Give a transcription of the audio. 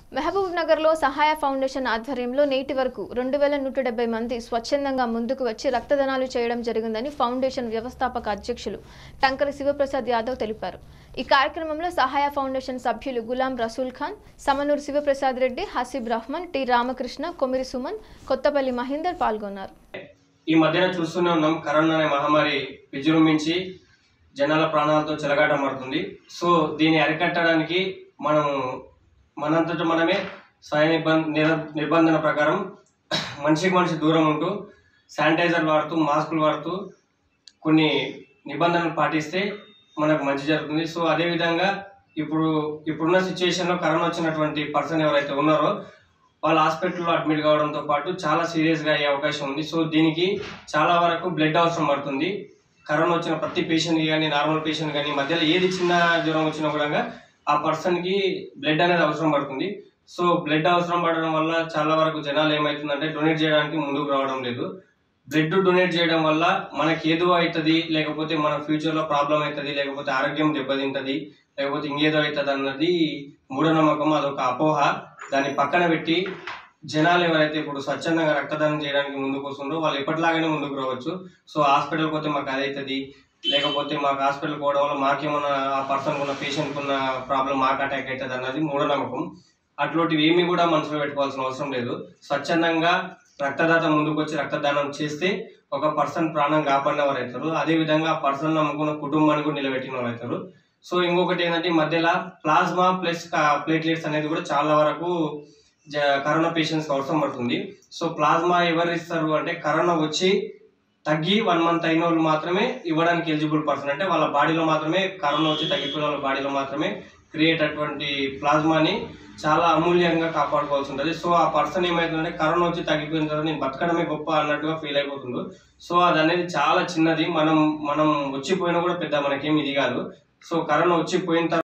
మహబూబ్ నగర్లో సహాయ ఫౌండేషన్ ఆధ్వర్యంలో నేటి వరకు రెండు వేల నూట డెబ్బై మంది స్వచ్ఛందంగా ముందుకు వచ్చి రక్తదానాలు చేయడం జరిగిందని ఫౌండేషన్ వ్యవస్థాపక అధ్యక్షులు టంకర శివప్రసాద్ యాదవ్ తెలిపారు ఈ కార్యక్రమంలో సహాయ ఫౌండేషన్ సభ్యులు గులాం రసూల్ ఖాన్ సమనూరు శివప్రసాద్ రెడ్డి హసీబ్ రహమాన్ టి రామకృష్ణ కొమిరి సుమన్ కొత్తపల్లి మహేందర్ పాల్గొన్నారు ఈ మధ్యన చూస్తూనే ఉన్నాం కరోనా అనే మహమ్మారి విజృంభించి జనాల ప్రాణాలతో చెలగాటమాడుతుంది సో దీన్ని అరికట్టడానికి మనం మనంతట మనమే స్వయ నిబంధ నిర- నిబంధన ప్రకారం మనిషికి మనిషి దూరం ఉంటూ శానిటైజర్ వాడుతూ మాస్కులు వాడుతూ కొన్ని నిబంధనలు పాటిస్తే మనకు మంచి జరుగుతుంది సో అదేవిధంగా ఇప్పుడు ఇప్పుడున్న సిచ్యువేషన్లో కరోనా వచ్చినటువంటి పర్సన్ ఎవరైతే ఉన్నారో వాళ్ళు హాస్పిటల్లో అడ్మిట్ కావడంతో పాటు చాలా సీరియస్గా అయ్యే అవకాశం ఉంది సో దీనికి చాలా వరకు బ్లడ్ అవసరం పడుతుంది కరోనా వచ్చిన ప్రతి పేషెంట్ కానీ నార్మల్ పేషెంట్ కానీ మధ్యలో ఏది చిన్న జ్వరం వచ్చినా కూడా ఆ పర్సన్కి బ్లడ్ అనేది అవసరం పడుతుంది సో బ్లడ్ అవసరం పడడం వల్ల చాలా వరకు జనాలు ఏమవుతుందంటే డొనేట్ చేయడానికి ముందుకు రావడం లేదు బ్లడ్ డొనేట్ చేయడం వల్ల మనకి ఏదో అవుతుంది లేకపోతే మన ఫ్యూచర్లో ప్రాబ్లం అవుతుంది లేకపోతే ఆరోగ్యం దెబ్బతింటది లేకపోతే ఇంకేదో అవుతుంది అన్నది మూఢనమ్మకం అదొక అపోహ దాన్ని పక్కన పెట్టి జనాలు ఎవరైతే ఇప్పుడు స్వచ్ఛందంగా రక్తదానం చేయడానికి ముందుకు వస్తుందో వాళ్ళు ఎప్పటిలాగానే ముందుకు రావచ్చు సో హాస్పిటల్కి పోతే మాకు అది అవుతుంది లేకపోతే మాకు హాస్పిటల్కి పోవడం వల్ల మాకేమన్నా ఆ పర్సన్ ఉన్న పేషెంట్కి ఉన్న ప్రాబ్లం మాకు అటాక్ అవుతుంది అన్నది మూఢనమ్మకం అట్లాంటివి ఏమీ కూడా మనసులో పెట్టుకోవాల్సిన అవసరం లేదు స్వచ్ఛందంగా రక్తదాత ముందుకు వచ్చి రక్తదానం చేస్తే ఒక పర్సన్ ప్రాణం కాపాడిన వారు అవుతారు అదేవిధంగా ఆ పర్సన్ నమ్ముకున్న కుటుంబాన్ని కూడా నిలబెట్టిన వారు అవుతారు సో ఇంకొకటి ఏంటంటే ఈ మధ్యలో ప్లాస్మా ప్లస్ ప్లేట్లెట్స్ అనేది కూడా చాలా వరకు జ- కరోనా పేషెంట్స్ అవసరం పడుతుంది సో ప్లాస్మా ఎవరు ఇస్తారు అంటే కరోనా వచ్చి తగ్గి వన్ మంత్ అయిన వాళ్ళు మాత్రమే ఇవ్వడానికి ఎలిజిబుల్ పర్సన్ అంటే వాళ్ళ బాడీలో మాత్రమే కరోనా వచ్చి తగ్గిపోయిన వాళ్ళ బాడీలో మాత్రమే క్రియేట్ అటువంటి ప్లాస్మాని చాలా అమూల్యంగా కాపాడుకోవాల్సి ఉంటుంది సో ఆ పర్సన్ ఏమవుతుందంటే కరోనా వచ్చి తగ్గిపోయిన తర్వాత నేను బతకడమే గొప్ప అన్నట్టుగా ఫీల్ అయిపోతుండు సో అది అనేది చాలా చిన్నది మనం మనం వచ్చిపోయినా కూడా పెద్ద మనకేం ఇది కాదు సో కరోనా వచ్చిపోయిన తర్వాత